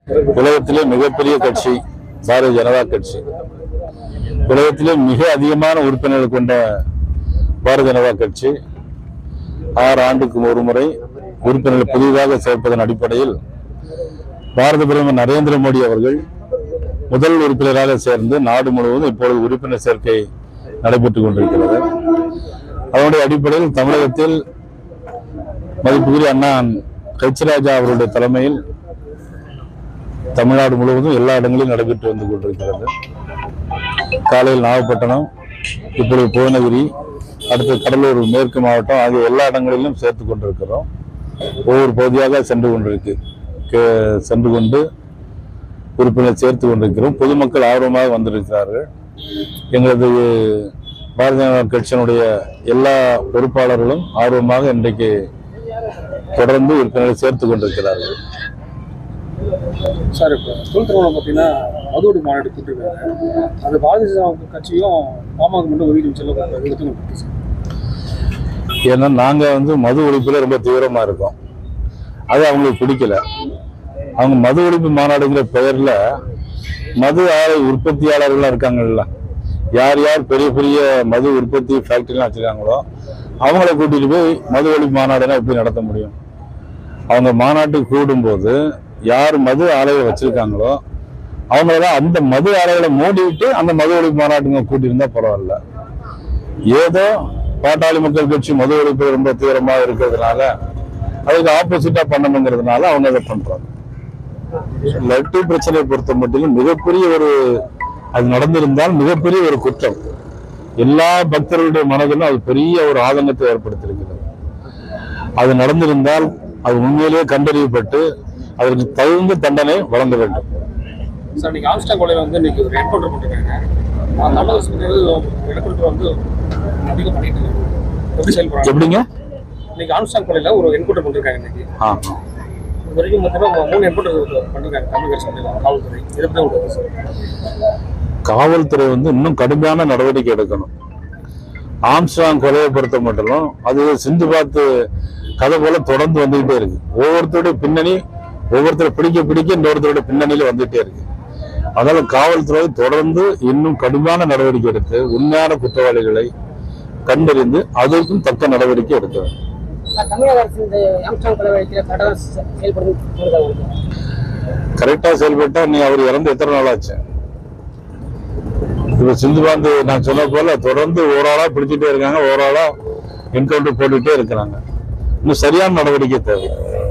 உலகத்திலே மிகப்பெரிய கட்சி பாரதிய ஜனதா கட்சி உலகத்திலே மிக அதிகமான உறுப்பினர்கள் கொண்ட பாரதிய ஜனதா கட்சி ஆறு ஆண்டுக்கு ஒரு முறை உறுப்பினர்கள் புதிதாக சேர்ப்பதன் அடிப்படையில் பாரத பிரதமர் நரேந்திர மோடி அவர்கள் முதல் உறுப்பினராக சேர்ந்து நாடு முழுவதும் இப்பொழுது உறுப்பினர் சேர்க்கை நடைபெற்றுக் கொண்டிருக்கிறது அதனுடைய அடிப்படையில் தமிழகத்தில் மதிப்புக்குரிய அண்ணா ஹெச்ராஜா அவருடைய தலைமையில் தமிழ்நாடு முழுவதும் எல்லா இடங்களிலும் நடைபெற்று வந்து கொண்டிருக்கிறது காலையில் நாகப்பட்டினம் இப்பொழுது புவனகிரி அடுத்து கடலூர் மேற்கு மாவட்டம் ஆகிய எல்லா இடங்களிலும் சேர்த்து கொண்டிருக்கிறோம் ஒவ்வொரு பகுதியாக சென்று கொண்டிருக்கு கே- சென்று கொண்டு உறுப்பினர் சேர்த்து கொண்டிருக்கிறோம் பொதுமக்கள் ஆர்வமாக வந்திருக்கிறார்கள் எங்களது பாரதிய ஜனதா கட்சியினுடைய எல்லா பொறுப்பாளர்களும் ஆர்வமாக இன்றைக்கு தொடர்ந்து உறுப்பினரை சேர்த்து கொண்டிருக்கிறார்கள் சார் இப்போ தொழில்துறையில் பார்த்தீங்கன்னா மதுவடி மாநாடு கூட்டிருக்காங்க அது பாரதிய ஜனதா கட்சியும் பாமக மட்டும் ஒதுக்கி செல்ல எடுத்துக்கணும் சார் ஏன்னா நாங்க வந்து மது ஒழிப்புல ரொம்ப தீவிரமா இருக்கோம் அது அவங்களுக்கு பிடிக்கல அவங்க மது ஒழிப்பு மாநாடுங்கிற பெயர்ல மது ஆலை உற்பத்தியாளர்கள்லாம் இருக்காங்கல்ல யார் யார் பெரிய பெரிய மது உற்பத்தி ஃபேக்டரிலாம் வச்சிருக்காங்களோ அவங்கள கூட்டிட்டு போய் மது ஒழிப்பு மாநாடுனா எப்படி நடத்த முடியும் அவங்க மாநாட்டுக்கு கூடும்போது யார் மது ஆலைகளை வச்சிருக்காங்களோ அவங்கள தான் அந்த மது ஆலைகளை மூடிவிட்டு அந்த மது ஒழிப்பு மாநாட்டுங்க கூட்டியிருந்தா பரவாயில்ல ஏதோ பாட்டாளி மக்கள் கட்சி மது ஒழிப்பு ரொம்ப தீவிரமா இருக்கிறதுனால அதுக்கு ஆப்போசிட்டா பண்ணணுங்கிறதுனால அவங்க அதை பண்றாங்க லட்டு பிரச்சனையை பொறுத்த மட்டிலும் மிகப்பெரிய ஒரு அது நடந்திருந்தால் மிகப்பெரிய ஒரு குற்றம் எல்லா பக்தர்களுடைய மனதிலும் அது பெரிய ஒரு ஆதங்கத்தை ஏற்படுத்தியிருக்கிறது அது நடந்திருந்தால் அது உண்மையிலேயே கண்டறியப்பட்டு அதற்கு தகுந்த தண்டனை வழங்க வேண்டும் சார் இன்னைக்கு ஆம்ஸ்டாங் கொலையில் வந்து இன்னைக்கு ஒரு என்கவுண்டர் பண்ணிருக்காங்க அந்த தமிழக அரசு என்கவுண்டர் வந்து அதிகம் பண்ணிட்டு இருக்காங்க எப்படி செயல்படுறாங்க எப்படிங்க இன்னைக்கு ஆம்ஸ்டாங் கொலையில் ஒரு என்கவுண்டர் பண்ணிருக்காங்க இன்னைக்கு ஆ இது வரைக்கும் பார்த்தீங்கன்னா மூணு என்கவுண்டர் பண்ணிருக்காங்க தமிழக அரசு பண்ணிருக்காங்க காவல்துறை இதை பற்றி உங்களுக்கு சார் காவல்துறை வந்து இன்னும் கடுமையான நடவடிக்கை எடுக்கணும் ஆம்ஸ்ட்ராங் கொலையை பொறுத்த மட்டும் அது சிந்து பார்த்து கதை போல தொடர்ந்து வந்துகிட்டே இருக்கு ஒவ்வொருத்தருடைய பின்னணி ஒவ்வொருத்தரை பிடிக்க பிடிக்க இன்னொருத்தருடைய பின்னணியில வந்துட்டே இருக்கு அதனால காவல்துறை தொடர்ந்து இன்னும் கடுமையான நடவடிக்கை எடுத்து உண்மையான குற்றவாளிகளை கண்டறிந்து அதற்கும் தக்க நடவடிக்கை எடுக்க வேண்டும் சார், தமிழக அரசு இந்த ஆம்ஸ்டாங் கொலை வழக்கில் கரெக்டாக செயல்படும் தோணுதா உங்களுக்கு கரெக்டா செயல்பட்டா நீ அவர் இறந்து எத்தனை நாள் ஆச்சு இப்ப சிந்துபாந்து நான் சொன்ன போல தொடர்ந்து ஓராளா பிடிச்சிட்டே இருக்காங்க ஓராளா என்கவுண்டர் போட்டுட்டே இருக்கிறாங்க இன்னும் சரியான நடவடிக்கை தேவை